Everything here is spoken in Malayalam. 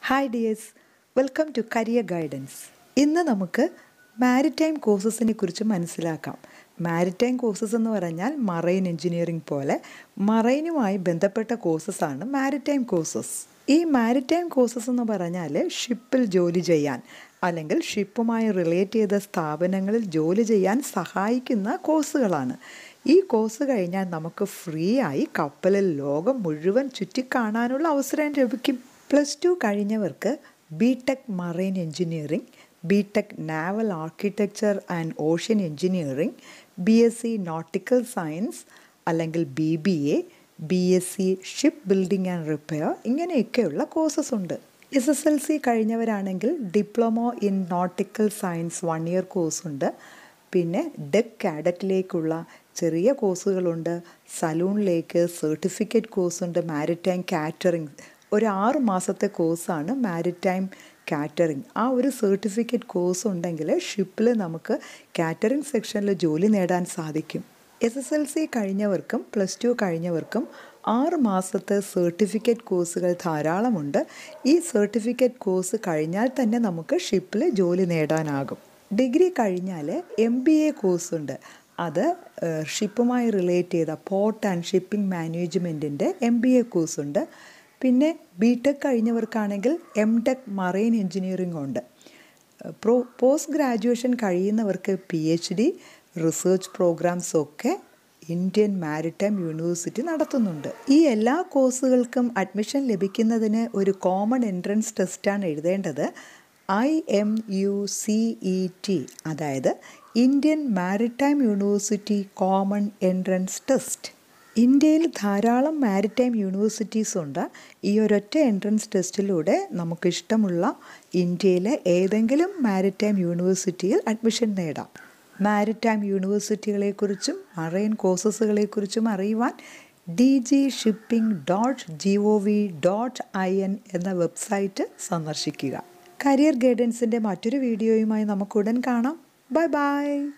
hi dears welcome to career guidance ഇന്ന് നമുക്ക് മാരിടൈം കോഴ്സസിനെ കുറിച്ച് മനസ്സിലാക്കാം മാരിടൈം കോഴ്സസ് എന്ന് പറഞ്ഞാൽ മറൈൻ എഞ്ചിനീയറിംഗ് പോലെ മറൈനുമായി ബന്ധപ്പെട്ട കോഴ്സസാണ് മാരിടൈം കോഴ്സസ് ഈ മാരിടൈം കോഴ്സസ് എന്ന് പറഞ്ഞാൽ ഷിപ്പിൽ ജോലി ചെയ്യാൻ അല്ലെങ്കിൽ ഷിപ്പുമായി റിലേറ്റ് ചെയ്ത സ്ഥാപനങ്ങളിൽ ജോലി ചെയ്യാൻ സഹായിക്കുന്ന കോഴ്സുകളാണ് ഈ കോഴ്സ് കഴിഞ്ഞാൽ നമുക്ക് ഫ്രീ ആയി കപ്പലിൽ ലോകം മുഴുവൻ ചുറ്റിക്കാണാനുള്ള അവസരം ലഭിക്കും പ്ലസ് ടു കഴിഞ്ഞവർക്ക് B tech marine engineering B tech naval architecture and ocean engineering B S C nautical science അല്ലെങ്കിൽ B B A B S C ship building and repair ഇങ്ങനെയൊക്കെയുള്ള കോഴ്സസ് ഉണ്ട് എസ് എസ് എൽ സി കഴിഞ്ഞവരാണെങ്കിൽ diploma in nautical science one year course ഉണ്ട് പിന്നെ ഡെക് കാഡറ്റിലേക്കുള്ള ചെറിയ കോഴ്സുകളുണ്ട് സലൂണിലേക്ക് സർട്ടിഫിക്കറ്റ് കോഴ്സ് ഉണ്ട് മാരിടൈം കാറ്ററിംഗ് ഒരു ആറ് മാസത്തെ കോഴ്സാണ് മാരിടൈം കാറ്ററിംഗ് ആ ഒരു സർട്ടിഫിക്കറ്റ് കോഴ്സ് ഉണ്ടെങ്കിൽ ഷിപ്പിൽ നമുക്ക് കാറ്ററിംഗ് സെക്ഷനിൽ ജോലി നേടാൻ സാധിക്കും എസ് എസ് എൽ സി കഴിഞ്ഞവർക്കും പ്ലസ് ടു കഴിഞ്ഞവർക്കും ആറ് മാസത്തെ സർട്ടിഫിക്കറ്റ് കോഴ്സുകൾ ധാരാളമുണ്ട് ഈ സർട്ടിഫിക്കറ്റ് കോഴ്സ് കഴിഞ്ഞാൽ തന്നെ നമുക്ക് ഷിപ്പിൽ ജോലി നേടാനാകും ഡിഗ്രി കഴിഞ്ഞാൽ എം ബി എ കോഴ്സ് ഉണ്ട് അത് ഷിപ്പുമായി റിലേറ്റ് ചെയ്ത പോർട്ട് ആൻഡ് ഷിപ്പിംഗ് മാനേജ്മെൻറ്റിൻ്റെ എം ബി എ കോഴ്സ് ഉണ്ട് പിന്നെ ബി ടെക് കഴിഞ്ഞവർക്കാണെങ്കിൽ എം ടെക് മറൈൻ എഞ്ചിനീയറിംഗ് ഉണ്ട് പ്രോ പോസ്റ്റ് ഗ്രാജുവേഷൻ കഴിയുന്നവർക്ക് P H D research programs ഒക്കെ ഇന്ത്യൻ മാരിടൈം യൂണിവേഴ്സിറ്റി നടത്തുന്നുണ്ട് ഈ എല്ലാ കോഴ്സുകൾക്കും അഡ്മിഷൻ ലഭിക്കുന്നതിന് ഒരു കോമൺ എൻട്രൻസ് ടെസ്റ്റാണ് എഴുതേണ്ടത് I M U C E T അതായത് Indian maritime university common entrance test ഇന്ത്യയിൽ ധാരാളം മാരിടൈം യൂണിവേഴ്സിറ്റീസ് ഉണ്ട് ഈ ഒരൊറ്റ എൻട്രൻസ് ടെസ്റ്റിലൂടെ നമുക്കിഷ്ടമുള്ള ഇന്ത്യയിലെ ഏതെങ്കിലും മാരിടൈം യൂണിവേഴ്സിറ്റിയിൽ അഡ്മിഷൻ നേടാം മാരിടൈം യൂണിവേഴ്സിറ്റികളെക്കുറിച്ചും മറൈൻ കോഴ്സസുകളെക്കുറിച്ചും അറിയുവാൻ D G shipping dot G O V dot I N എന്ന വെബ്സൈറ്റ് സന്ദർശിക്കുക കരിയർ ഗൈഡൻസിൻ്റെ മറ്റൊരു വീഡിയോയുമായി നമുക്കുടൻ കാണാം ബൈ ബൈ